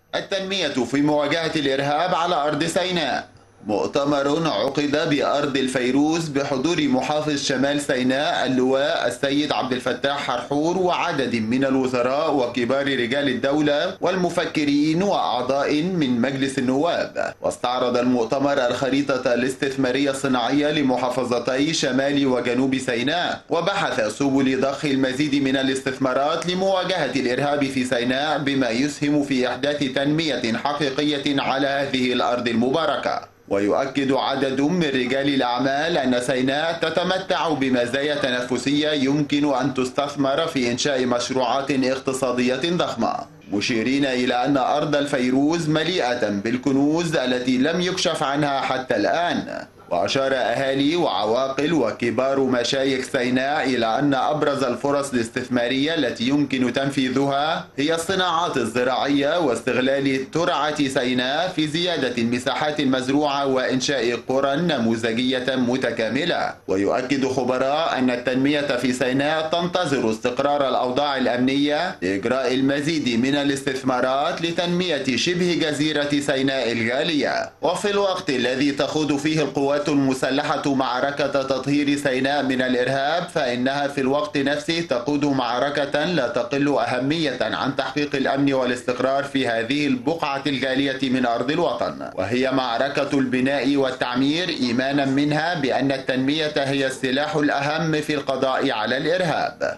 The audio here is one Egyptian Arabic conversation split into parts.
التنمية في مواجهة الإرهاب على أرض سيناء مؤتمر عقد بأرض الفيروز بحضور محافظ شمال سيناء اللواء السيد عبد الفتاح حرحور وعدد من الوزراء وكبار رجال الدولة والمفكرين وأعضاء من مجلس النواب واستعرض المؤتمر الخريطة الاستثمارية الصناعية لمحافظتي شمال وجنوب سيناء وبحث سبل ضخ المزيد من الاستثمارات لمواجهة الإرهاب في سيناء بما يسهم في إحداث تنمية حقيقية على هذه الأرض المباركة ويؤكد عدد من رجال الأعمال أن سيناء تتمتع بمزايا تنافسية يمكن أن تستثمر في إنشاء مشروعات اقتصادية ضخمة مشيرين إلى أن أرض الفيروز مليئة بالكنوز التي لم يكشف عنها حتى الآن وأشار أهالي وعواقل وكبار مشايخ سيناء إلى أن أبرز الفرص الاستثمارية التي يمكن تنفيذها هي الصناعات الزراعية واستغلال ترعة سيناء في زيادة المساحات المزروعة وإنشاء قرى نموذجية متكاملة ويؤكد خبراء أن التنمية في سيناء تنتظر استقرار الأوضاع الأمنية لإجراء المزيد من الاستثمارات لتنمية شبه جزيرة سيناء الغالية وفي الوقت الذي تخوض فيه القوات القوات المسلحة معركة تطهير سيناء من الإرهاب فإنها في الوقت نفسه تقود معركة لا تقل أهمية عن تحقيق الأمن والاستقرار في هذه البقعة الغالية من أرض الوطن وهي معركة البناء والتعمير إيمانا منها بأن التنمية هي السلاح الأهم في القضاء على الإرهاب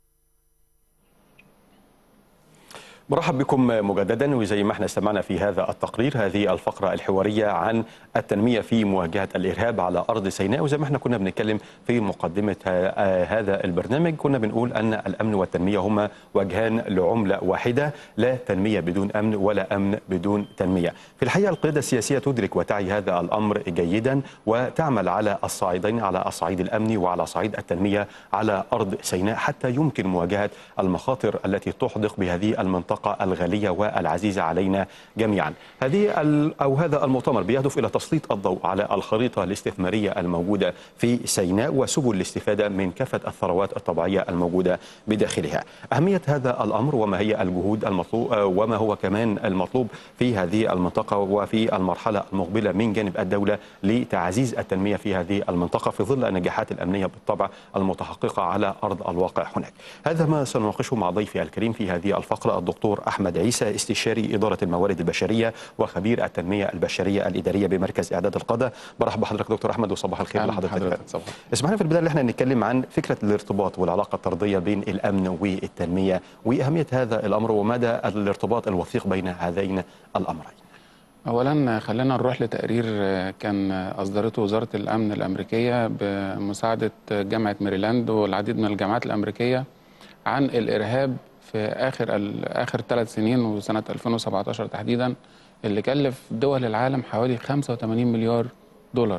مرحب بكم مجددا وزي ما احنا استمعنا في هذا التقرير هذه الفقرة الحوارية عن التنمية في مواجهة الإرهاب على أرض سيناء وزي ما احنا كنا بنتكلم في مقدمة هذا البرنامج كنا بنقول أن الأمن والتنمية هما وجهان لعملة واحدة لا تنمية بدون أمن ولا أمن بدون تنمية في الحقيقة القيادة السياسية تدرك وتعي هذا الأمر جيدا وتعمل على الصعيدين على الصعيد الأمني وعلى صعيد التنمية على أرض سيناء حتى يمكن مواجهة المخاطر التي تحدق بهذه المنطقة المنطقة الغالية والعزيزة علينا جميعا هذه أو هذا المؤتمر بيهدف إلى تسليط الضوء على الخريطة الاستثمارية الموجودة في سيناء وسبل الاستفادة من كافة الثروات الطبيعية الموجودة بداخلها أهمية هذا الأمر وما هي الجهود المطلوب وما هو كمان المطلوب في هذه المنطقة وفي المرحلة المقبلة من جانب الدولة لتعزيز التنمية في هذه المنطقة في ظل النجاحات الأمنية بالطبع المتحققة على أرض الواقع هناك هذا ما سنناقشه مع ضيفي الكريم في هذه الفقرة الدكتور الدكتور أحمد عيسى استشاري إدارة الموارد البشرية وخبير التنمية البشرية الإدارية بمركز إعداد القادة برحب بحضرتك دكتور أحمد وصباح الخير لحضرتك اسمحنا في البداية اللي احنا نتكلم عن فكرة الارتباط والعلاقة الطردية بين الأمن والتنمية وأهمية هذا الأمر ومدى الارتباط الوثيق بين هذين الأمرين اولا خلينا نروح لتقرير كان اصدرته وزاره الامن الامريكيه بمساعده جامعه ميريلاند والعديد من الجامعات الامريكيه عن الارهاب في اخر اخر ثلاث سنين وسنه 2017 تحديدا اللي كلف دول العالم حوالي 85 مليار دولار.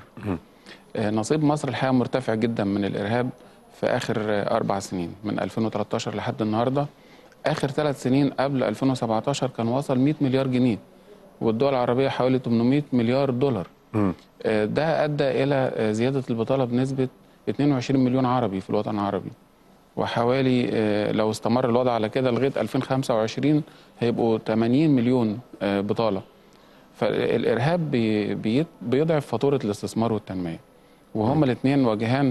نصيب مصر الحقيقه مرتفع جدا من الارهاب في اخر اربع سنين من 2013 لحد النهارده. اخر ثلاث سنين قبل 2017 كان وصل 100 مليار جنيه والدول العربيه حوالي 800 مليار دولار. ده ادى الى زياده البطاله بنسبه 22 مليون عربي في الوطن العربي. وحوالي لو استمر الوضع على كده لغايه 2025 هيبقوا 80 مليون بطاله. فالارهاب بيضعف فاتوره الاستثمار والتنميه. وهما الاثنين وجهان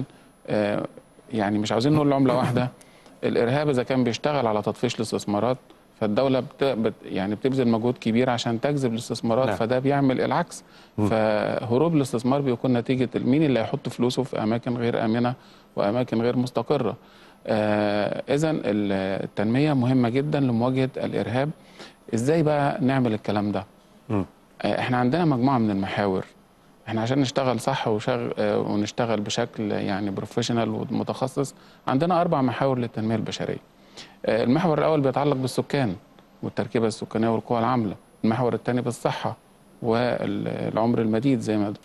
يعني مش عاوزين نقول عمله واحده. الارهاب اذا كان بيشتغل على تطفيش الاستثمارات فالدوله بت يعني بتبذل مجهود كبير عشان تجذب الاستثمارات نعم. فده بيعمل العكس م. فهروب الاستثمار بيكون نتيجه مين اللي هيحط فلوسه في اماكن غير امنه واماكن غير مستقره. آه اذا التنميه مهمه جدا لمواجهه الارهاب ازاي بقى نعمل الكلام ده آه احنا عندنا مجموعه من المحاور احنا عشان نشتغل صح وشغل آه ونشتغل بشكل يعني بروفيشنال ومتخصص عندنا اربع محاور للتنميه البشريه آه المحور الاول بيتعلق بالسكان والتركيبه السكانيه والقوى العامله المحور الثاني بالصحه والعمر المديد زي ما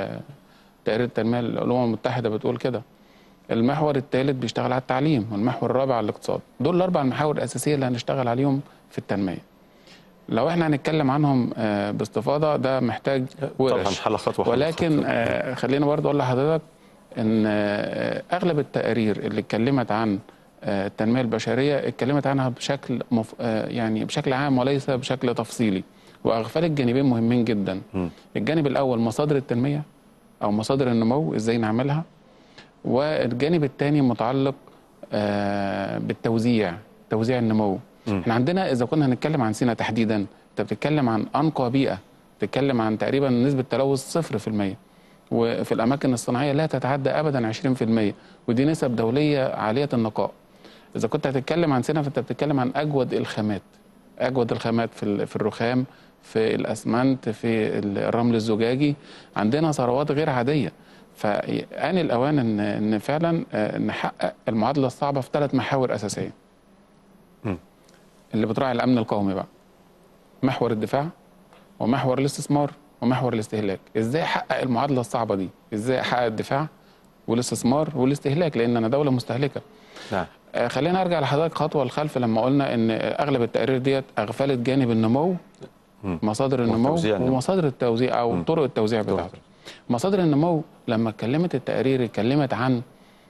تقرير التنميه الامم المتحده بتقول كده المحور الثالث بيشتغل على التعليم والمحور الرابع على الاقتصاد دول الاربع المحاور الاساسيه اللي هنشتغل عليهم في التنميه لو احنا هنتكلم عنهم باستفاضه ده محتاج طبعا حلقات ولكن خلينا برضه اقول لحضرتك ان اغلب التقارير اللي اتكلمت عن آه، التنميه البشريه اتكلمت عنها بشكل مف... آه، يعني بشكل عام وليس بشكل تفصيلي واغفلت جانبين مهمين جدا مم. الجانب الاول مصادر التنميه او مصادر النمو ازاي نعملها والجانب الثاني متعلق آه، بالتوزيع توزيع النمو مم. احنا عندنا اذا كنا هنتكلم عن سينا تحديدا انت بتتكلم عن انقى بيئه بتتكلم عن تقريبا نسبه تلوث 0% وفي الاماكن الصناعيه لا تتعدى ابدا 20% ودي نسب دوليه عاليه النقاء اذا كنت هتتكلم عن سينا فانت بتتكلم عن اجود الخامات اجود الخامات في ال- في الرخام في الاسمنت في الرمل الزجاجي عندنا ثروات غير عاديه فآن الأوان إن إن فعلا آه، نحقق المعادلة الصعبة في ثلاث محاور أساسية. مم. اللي بتراعي الأمن القومي بقى. محور الدفاع ومحور الاستثمار ومحور الاستهلاك. إزاي أحقق المعادلة الصعبة دي؟ إزاي أحقق الدفاع والاستثمار والاستهلاك لأن أنا دولة مستهلكة. نعم آه، خلينا ارجع لحضرتك خطوه لخلف لما قلنا ان اغلب التقارير ديت اغفلت جانب النمو مم. مصادر النمو وتوزيع النمو. ومصادر التوزيع او مم. طرق التوزيع طرق. بتاعته مصادر النمو لما اتكلمت التقارير اتكلمت عن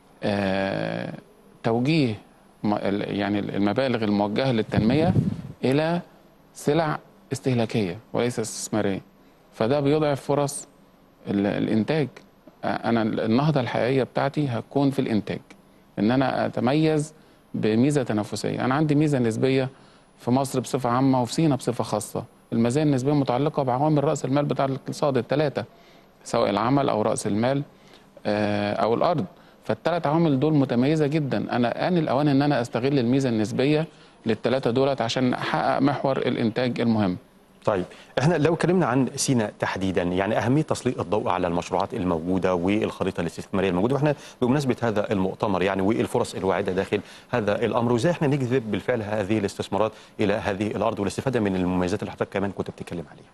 آه، توجيه م- ال- يعني المبالغ الموجهه للتنميه الى سلع استهلاكيه وليس استثماريه فده بيضعف فرص ال- الانتاج آه، انا النهضه الحقيقيه بتاعتي هتكون في الانتاج ان انا اتميز بميزه تنافسيه انا عندي ميزه نسبيه في مصر بصفه عامه وفي سينا بصفه خاصه المزايا النسبيه متعلقه بعوامل راس المال بتاع الاقتصاد الثلاثه سواء العمل او راس المال آه، او الارض فالثلاث عوامل دول متميزه جدا انا ان الاوان ان انا استغل الميزه النسبيه للثلاثه دولت عشان احقق محور الانتاج المهم طيب احنا لو اتكلمنا عن سينا تحديدا يعني اهميه تسليط الضوء على المشروعات الموجوده والخريطه الاستثماريه الموجوده واحنا بمناسبه هذا المؤتمر يعني والفرص الواعده داخل هذا الامر وازاي احنا نجذب بالفعل هذه الاستثمارات الى هذه الارض والاستفاده من المميزات اللي حضرتك كمان كنت بتتكلم عليها.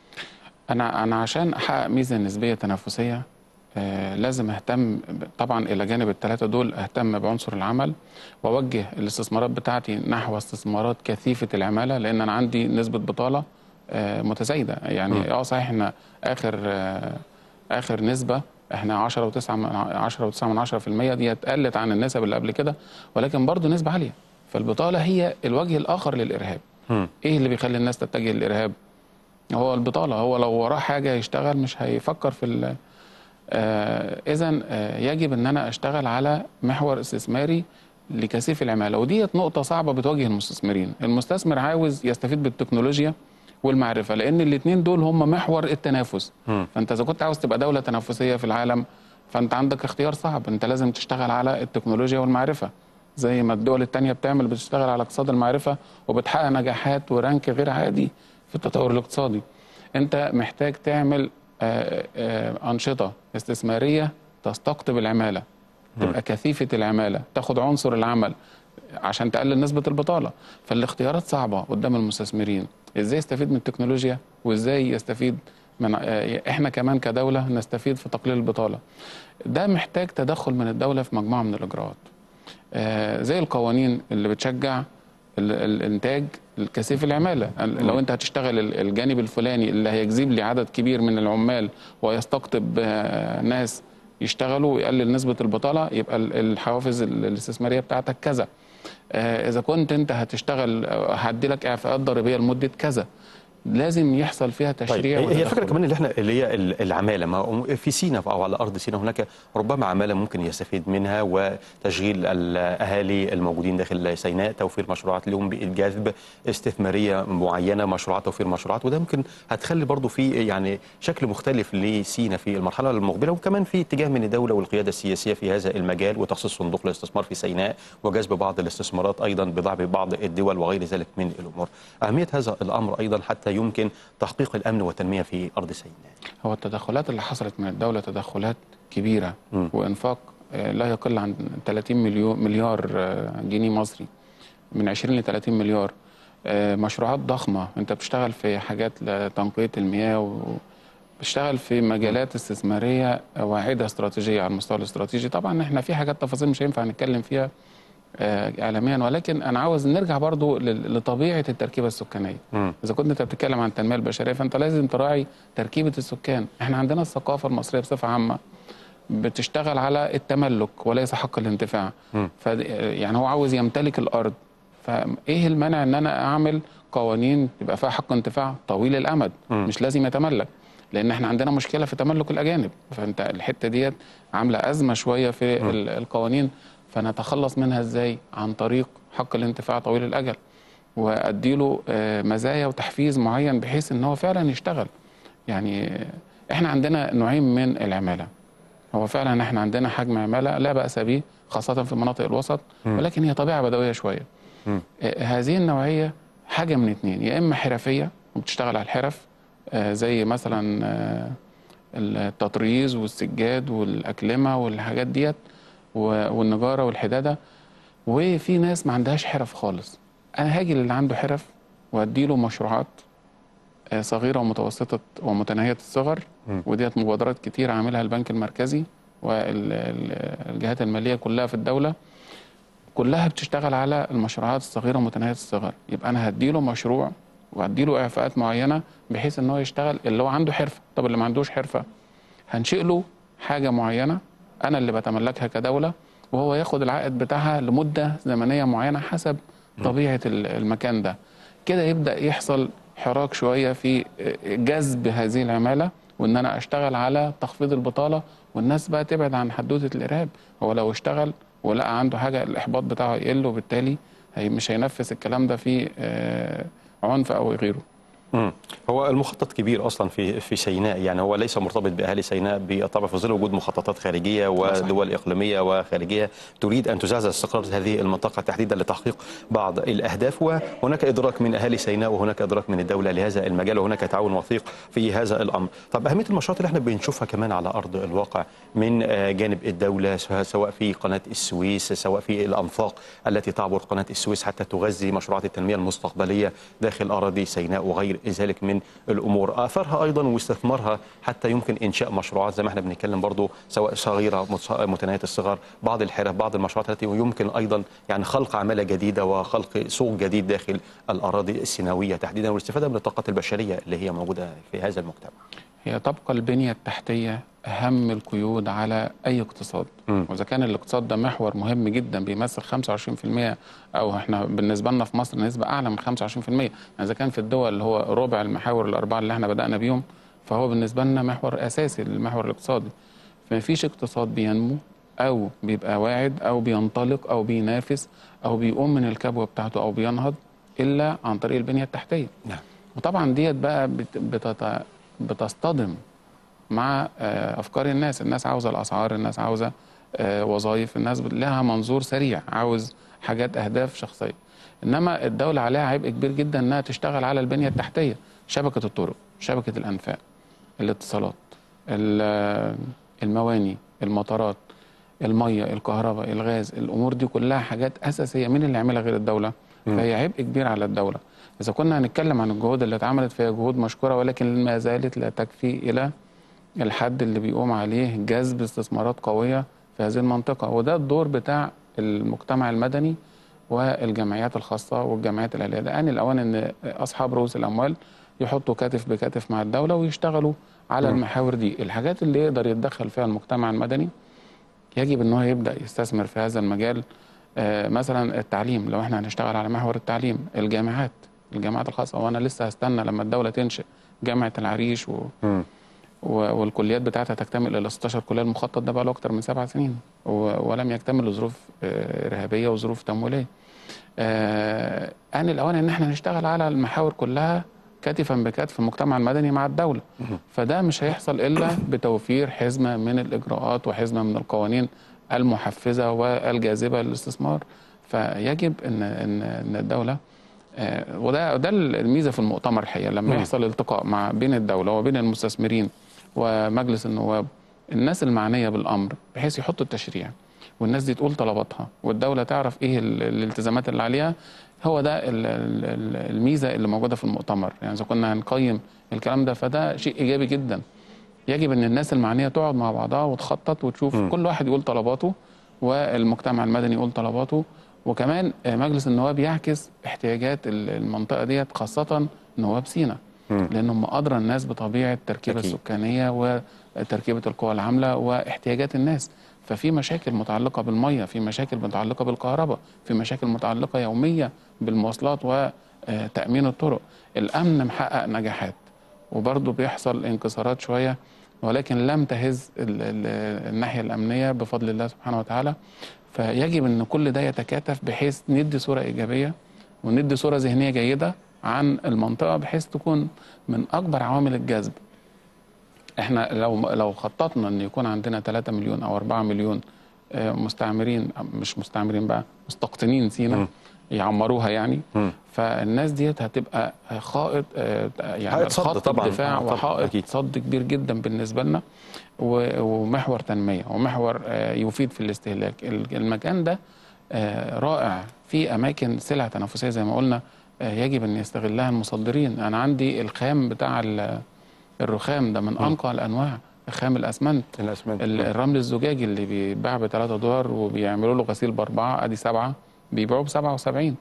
انا انا عشان احقق ميزه نسبيه تنافسيه آه لازم اهتم ب- طبعا الى جانب الثلاثه دول اهتم بعنصر العمل واوجه الاستثمارات بتاعتي نحو استثمارات كثيفه العماله لان انا عندي نسبه بطاله آه متزايده يعني اه صحيح احنا اخر آه اخر نسبه احنا 10 و9 10 و9 من 10% دي قلت عن النسب اللي قبل كده ولكن برضه نسبه عاليه فالبطاله هي الوجه الاخر للارهاب مم. ايه اللي بيخلي الناس تتجه للارهاب هو البطاله هو لو وراه حاجه يشتغل مش هيفكر في ال آه اذا آه يجب ان انا اشتغل على محور استثماري لكثيف العماله وديت نقطه صعبه بتواجه المستثمرين المستثمر عاوز يستفيد بالتكنولوجيا والمعرفه لان الاثنين دول هم محور التنافس مم. فانت اذا كنت عاوز تبقى دوله تنافسيه في العالم فانت عندك اختيار صعب انت لازم تشتغل على التكنولوجيا والمعرفه زي ما الدول التانية بتعمل بتشتغل على اقتصاد المعرفة وبتحقق نجاحات ورانك غير عادي في التطور الاقتصادي انت محتاج تعمل آه، آه، أنشطة استثمارية تستقطب العمالة تبقى كثيفة العمالة تاخد عنصر العمل عشان تقلل نسبة البطالة فالاختيارات صعبة قدام المستثمرين ازاي يستفيد من التكنولوجيا وازاي يستفيد من آه، احنا كمان كدولة نستفيد في تقليل البطالة ده محتاج تدخل من الدولة في مجموعة من الإجراءات آه، زي القوانين اللي بتشجع ال- الانتاج الكثيف العماله لو انت هتشتغل ال- الجانب الفلاني اللي هيجذب لي عدد كبير من العمال ويستقطب آه، ناس يشتغلوا ويقلل نسبه البطاله يبقى ال- الحوافز ال- الاستثماريه بتاعتك كذا آه، اذا كنت انت هتشتغل آه، هدي لك اعفاءات ضريبيه لمده كذا لازم يحصل فيها طيب تشريع هي هي وتدخل. الفكره كمان اللي احنا اللي هي ال- العماله ما هو في سينا او على ارض سينا هناك ربما عماله ممكن يستفيد منها وتشغيل الاهالي الموجودين داخل سيناء توفير مشروعات لهم بجذب استثماريه معينه مشروعات توفير مشروعات وده ممكن هتخلي برضه في يعني شكل مختلف لسينا في المرحله المقبله وكمان في اتجاه من الدوله والقياده السياسيه في هذا المجال وتخصيص صندوق الاستثمار في سيناء وجذب بعض الاستثمارات ايضا بضعف بعض الدول وغير ذلك من الامور اهميه هذا الامر ايضا حتى يمكن تحقيق الامن والتنميه في ارض سيناء هو التدخلات اللي حصلت من الدولة تدخلات كبيرة مم. وإنفاق آه، لا يقل عن 30 مليون مليار آه، جنيه مصري من 20 ل 30 مليار آه، مشروعات ضخمة أنت بتشتغل في حاجات لتنقية المياه وبتشتغل في مجالات استثمارية واعدة استراتيجية على المستوى الاستراتيجي طبعا احنا في حاجات تفاصيل مش هينفع نتكلم فيها آه، اعلاميا ولكن انا عاوز نرجع برضو لل- لطبيعه التركيبه السكانيه مم. اذا كنت انت بتتكلم عن التنميه البشريه فانت لازم تراعي تركيبه السكان احنا عندنا الثقافه المصريه بصفه عامه بتشتغل على التملك وليس حق الانتفاع ف يعني هو عاوز يمتلك الارض فايه المانع ان انا اعمل قوانين يبقى فيها حق انتفاع طويل الامد مش لازم يتملك لان احنا عندنا مشكله في تملك الاجانب فانت الحته ديت عامله ازمه شويه في ال- القوانين فنتخلص منها ازاي عن طريق حق الانتفاع طويل الاجل واديله آه، مزايا وتحفيز معين بحيث ان هو فعلا يشتغل يعني آه، احنا عندنا نوعين من العماله هو فعلا احنا عندنا حجم عماله لا باس به خاصه في مناطق الوسط ولكن هي طبيعه بدويه شويه آه، هذه النوعيه حاجه من اتنين يا اما حرفيه وبتشتغل على الحرف آه، زي مثلا آه، التطريز والسجاد والاكلمه والحاجات ديت و- والنجاره والحداده وفي ناس ما عندهاش حرف خالص انا هاجي للي عنده حرف واديله مشروعات آه، صغيره ومتوسطه ومتناهيه الصغر وديت مبادرات كتير عاملها البنك المركزي والجهات الماليه كلها في الدوله كلها بتشتغل على المشروعات الصغيره ومتناهيه الصغر يبقى انا هديله مشروع وهديله اعفاءات معينه بحيث ان هو يشتغل اللي هو عنده حرفه طب اللي ما عندوش حرفه هنشئ له حاجه معينه انا اللي بتملكها كدوله وهو ياخد العائد بتاعها لمده زمنيه معينه حسب طبيعه ال- المكان ده كده يبدا يحصل حراك شويه في جذب هذه العماله وان انا اشتغل على تخفيض البطاله والناس بقى تبعد عن حدوته الارهاب هو لو اشتغل ولقى عنده حاجه الاحباط بتاعه يقل وبالتالي هي مش هينفذ الكلام ده في آه، عنف او غيره مم. هو المخطط كبير اصلا في في سيناء يعني هو ليس مرتبط باهالي سيناء بالطبع في ظل وجود مخططات خارجيه ودول اقليميه وخارجيه تريد ان تزعزع استقرار هذه المنطقه تحديدا لتحقيق بعض الاهداف وهناك ادراك من اهالي سيناء وهناك ادراك من الدوله لهذا المجال وهناك تعاون وثيق في هذا الامر. طب اهميه المشروعات اللي احنا بنشوفها كمان على ارض الواقع من آه، جانب الدوله سواء في قناه السويس سواء في الانفاق التي تعبر قناه السويس حتى تغذي مشروعات التنميه المستقبليه داخل اراضي سيناء وغير ذلك من الامور اثرها ايضا واستثمارها حتى يمكن انشاء مشروعات زي ما احنا بنتكلم برضو سواء صغيره متص- متناهيه الصغر بعض الحرف بعض المشروعات التي يمكن ايضا يعني خلق عماله جديده وخلق سوق جديد داخل الاراضي السيناويه تحديدا والاستفاده من الطاقات البشريه اللي هي موجوده في هذا المجتمع هي تبقى البنية التحتية أهم القيود على أي اقتصاد مم. وإذا كان الاقتصاد ده محور مهم جدا بيمثل 25% أو إحنا بالنسبة لنا في مصر نسبة أعلى من 25% يعني إذا كان في الدول اللي هو ربع المحاور الأربعة اللي إحنا بدأنا بيهم فهو بالنسبة لنا محور أساسي للمحور الاقتصادي فمفيش اقتصاد بينمو أو بيبقى واعد أو بينطلق أو بينافس أو بيقوم من الكبوة بتاعته أو بينهض إلا عن طريق البنية التحتية نعم وطبعا ديت بقى بت- بتت... بتصطدم مع آه، افكار الناس الناس عاوزه الاسعار الناس عاوزه آه، وظائف الناس بت- لها منظور سريع عاوز حاجات اهداف شخصيه انما الدوله عليها عبء كبير جدا انها تشتغل على البنيه التحتيه شبكه الطرق شبكه الانفاق الاتصالات ال- المواني المطارات الميه الكهرباء الغاز الامور دي كلها حاجات اساسيه مين اللي يعملها غير الدوله فهي عبء كبير على الدوله اذا كنا هنتكلم عن الجهود اللي اتعملت فهي جهود مشكوره ولكن ما زالت لا تكفي الى الحد اللي بيقوم عليه جذب استثمارات قويه في هذه المنطقه وده الدور بتاع المجتمع المدني والجمعيات الخاصه والجمعيات الاهليه ده ان الاوان ان اصحاب رؤوس الاموال يحطوا كتف بكتف مع الدوله ويشتغلوا على المحاور دي الحاجات اللي يقدر يتدخل فيها المجتمع المدني يجب ان هو يبدا يستثمر في هذا المجال آه، مثلا التعليم لو احنا هنشتغل على محور التعليم الجامعات الجامعات الخاصه وانا لسه هستنى لما الدوله تنشئ جامعه العريش و... مم. و- والكليات بتاعتها تكتمل الى 16 كليه المخطط ده بقى له اكتر من سبع سنين و- ولم يكتمل لظروف آه، ارهابيه وظروف تمويليه. آه، ان الاوان ان احنا نشتغل على المحاور كلها كتفا بكتف المجتمع المدني مع الدوله. فده مش هيحصل الا بتوفير حزمه من الاجراءات وحزمه من القوانين المحفزه والجاذبه للاستثمار. فيجب ان ان ان الدوله آه، وده ده الميزه في المؤتمر الحقيقه لما يحصل التقاء مع بين الدوله وبين المستثمرين ومجلس النواب الناس المعنيه بالامر بحيث يحطوا التشريع والناس دي تقول طلباتها والدوله تعرف ايه ال- الالتزامات اللي عليها هو ده ال- ال- ال- الميزه اللي موجوده في المؤتمر يعني اذا كنا هنقيم الكلام ده فده شيء ايجابي جدا يجب ان الناس المعنيه تقعد مع بعضها وتخطط وتشوف مم. كل واحد يقول طلباته والمجتمع المدني يقول طلباته وكمان آه، مجلس النواب يعكس احتياجات ال- المنطقه ديت خاصه نواب سينا مم. لان هم ادرى الناس بطبيعه التركيبه أكيد. السكانيه تركيبه القوى العامله واحتياجات الناس ففي مشاكل متعلقه بالميه في مشاكل متعلقه بالكهرباء في مشاكل متعلقه يوميه بالمواصلات وتامين الطرق الامن محقق نجاحات وبرضه بيحصل انكسارات شويه ولكن لم تهز ال- ال- الناحيه الامنيه بفضل الله سبحانه وتعالى فيجب ان كل ده يتكاتف بحيث ندي صوره ايجابيه وندي صوره ذهنيه جيده عن المنطقه بحيث تكون من اكبر عوامل الجذب احنا لو لو خططنا ان يكون عندنا 3 مليون او 4 مليون آه، مستعمرين مش مستعمرين بقى مستقطنين سينا يعمروها يعني مم. فالناس ديت هتبقى خائط آه، يعني حائط صد خط طبعاً. دفاع آه، طبعاً، وحائط أكيد. صد كبير جدا بالنسبه لنا و- ومحور تنميه ومحور آه، يفيد في الاستهلاك ال- المكان ده آه، رائع في اماكن سلع تنافسيه زي ما قلنا آه، يجب ان يستغلها المصدرين انا عندي الخام بتاع ال- الرخام ده من انقى الانواع خام الاسمنت الاسمنت ال- الرمل الزجاجي اللي بيتباع ب 3 دولار وبيعملوا له غسيل باربعه ادي سبعه بيبيعوه ب 77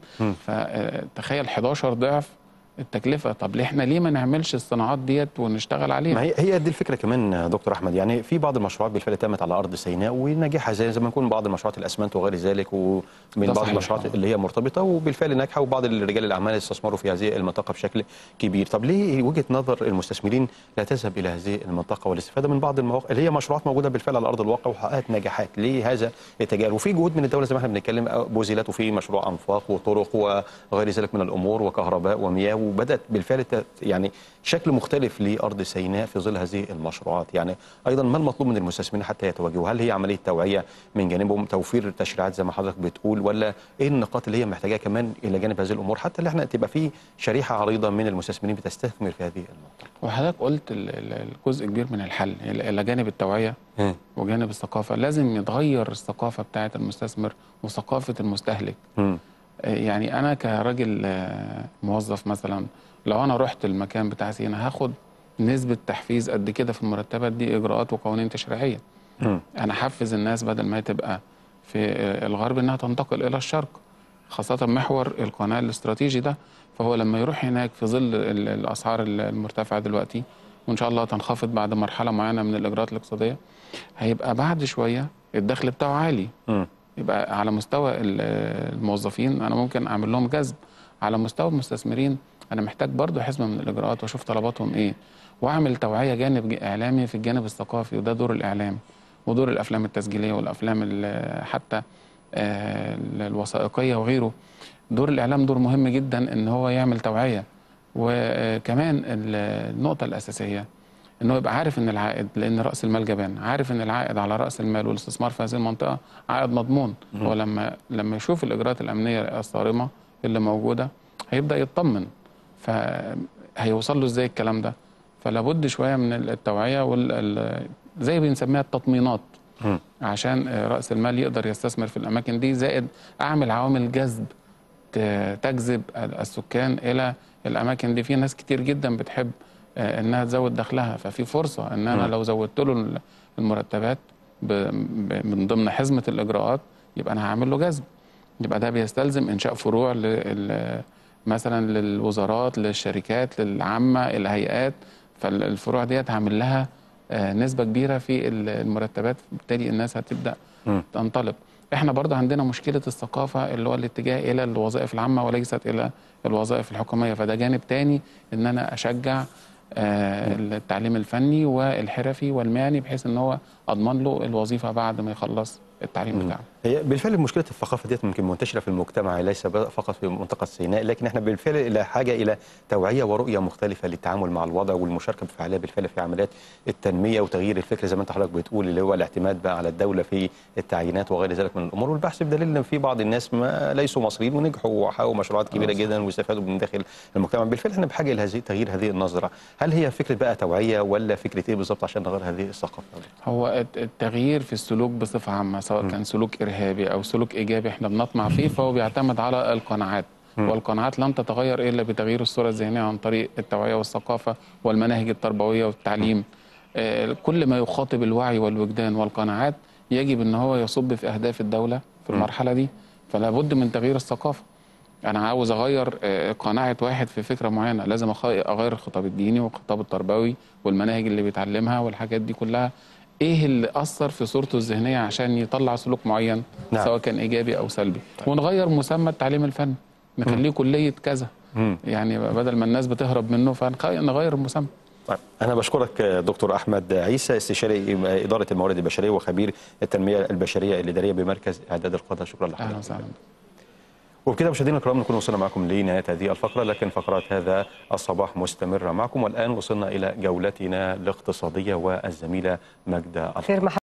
فتخيل 11 ضعف التكلفه طب ليه احنا ليه ما نعملش الصناعات ديت ونشتغل ما عليها هي هي دي الفكره كمان دكتور احمد يعني في بعض المشروعات بالفعل تمت على ارض سيناء ونجاحها زي زي ما يكون بعض المشروعات الاسمنت وغير ذلك ومن ده بعض صحيح. المشروعات اللي هي مرتبطه وبالفعل ناجحه وبعض رجال الاعمال استثمروا في هذه المنطقه بشكل كبير طب ليه وجهه نظر المستثمرين لا تذهب الى هذه المنطقه والاستفاده من بعض المواقع اللي هي مشروعات موجوده بالفعل على ارض الواقع وحققت نجاحات ليه هذا التجارب وفي جهود من الدوله زي ما احنا بنتكلم بذلت وفي مشروع انفاق وطرق وغير ذلك من الامور وكهرباء ومياه وبدات بالفعل ت- يعني شكل مختلف لارض سيناء في ظل هذه المشروعات يعني ايضا ما المطلوب من المستثمرين حتى يتواجهوا هل هي عمليه توعيه من جانبهم توفير التشريعات زي ما حضرتك بتقول ولا ايه النقاط اللي هي محتاجاها كمان الى جانب هذه الامور حتى اللي احنا تبقى في شريحه عريضه من المستثمرين بتستثمر في هذه المنطقه وحضرتك قلت ال- ال- الجزء كبير من الحل الى جانب التوعيه مم. وجانب الثقافه لازم يتغير الثقافه بتاعه المستثمر وثقافه المستهلك مم. يعني انا كراجل آه، موظف مثلا لو انا رحت المكان بتاع سينا هاخد نسبه تحفيز قد كده في المرتبات دي اجراءات وقوانين تشريعيه مم. انا احفز الناس بدل ما هي تبقى في آه، الغرب انها تنتقل الى الشرق خاصه محور القناه الاستراتيجي ده فهو لما يروح هناك في ظل ال- الاسعار ال- المرتفعه دلوقتي وان شاء الله تنخفض بعد مرحله معينه من الاجراءات الاقتصاديه هيبقى بعد شويه الدخل بتاعه عالي مم. يبقى على مستوى ال- الموظفين انا ممكن اعمل لهم جذب على مستوى المستثمرين انا محتاج برضو حزمه من الاجراءات واشوف طلباتهم ايه واعمل توعيه جانب ج- اعلامي في الجانب الثقافي وده دور الاعلام ودور الافلام التسجيليه والافلام ال- حتى آه، الوثائقيه وغيره دور الاعلام دور مهم جدا ان هو يعمل توعيه وكمان ال- النقطه الاساسيه انه يبقى عارف ان العائد لان راس المال جبان عارف ان العائد على راس المال والاستثمار في هذه المنطقه عائد مضمون هو لما لما يشوف الاجراءات الامنيه الصارمه اللي موجوده هيبدا يطمن فهيوصل له ازاي الكلام ده فلا بد شويه من التوعيه وال ال- زي بنسميها التطمينات مم. عشان آه، راس المال يقدر يستثمر في الاماكن دي زائد اعمل عوامل جذب ت- تجذب السكان الى الاماكن دي في ناس كتير جدا بتحب آه، انها تزود دخلها ففي فرصه ان انا مم. لو زودت له المرتبات ب- ب- من ضمن حزمه الاجراءات يبقى انا هعمل له جذب يبقى ده بيستلزم انشاء فروع لل- مثلا للوزارات للشركات للعامه الهيئات فالفروع ديت هعمل لها آه، نسبه كبيره في ال- المرتبات بالتالي الناس هتبدا مم. تنطلق احنا برضه عندنا مشكله الثقافه اللي هو الاتجاه الى الوظائف العامه وليست الى الوظائف الحكوميه فده جانب تاني ان انا اشجع آه، التعليم الفني والحرفي والمهني بحيث ان هو اضمن له الوظيفه بعد ما يخلص التعليم بتاعه هي بالفعل مشكله الثقافه ديت ممكن منتشره في المجتمع ليس ب- فقط في منطقه سيناء لكن احنا بالفعل الى حاجه الى توعيه ورؤيه مختلفه للتعامل مع الوضع والمشاركه بفعاليه بالفعل في عمليات التنميه وتغيير الفكر زي ما انت حضرتك بتقول اللي هو الاعتماد بقى على الدوله في التعيينات وغير ذلك من الامور والبحث بدليل ان في بعض الناس ما ليسوا مصريين ونجحوا وحققوا مشروعات كبيره آه، صح. جدا واستفادوا من داخل المجتمع بالفعل احنا بحاجه الى هذه تغيير هذه النظره هل هي فكره بقى توعيه ولا فكره ايه بالظبط عشان نغير هذه الثقافه هو الت- التغيير في السلوك بصفة عامة سواء كان سلوك إرهابي أو سلوك إيجابي إحنا بنطمع فيه فهو بيعتمد على القناعات والقناعات لن تتغير إلا بتغيير الصورة الذهنية عن طريق التوعية والثقافة والمناهج التربوية والتعليم آه، كل ما يخاطب الوعي والوجدان والقناعات يجب أن هو يصب في أهداف الدولة في المرحلة دي فلا بد من تغيير الثقافة انا عاوز اغير آه، قناعه واحد في فكره معينه لازم أخ- اغير الخطاب الديني والخطاب التربوي والمناهج اللي بيتعلمها والحاجات دي كلها ايه اللي اثر في صورته الذهنيه عشان يطلع سلوك معين نعم. سواء كان ايجابي او سلبي ونغير مسمى التعليم الفني نخليه كليه كذا مم. يعني بدل ما الناس بتهرب منه فنغير المسمى طيب أنا بشكرك دكتور أحمد عيسى استشاري إدارة الموارد البشرية وخبير التنمية البشرية الإدارية بمركز إعداد القادة شكرا اهلا لحضرتك وسهلا وبكده مشاهدينا الكرام نكون وصلنا معكم لنهاية هذه الفقرة لكن فقرات هذا الصباح مستمرة معكم والآن وصلنا إلى جولتنا الاقتصادية والزميلة ماجدة خير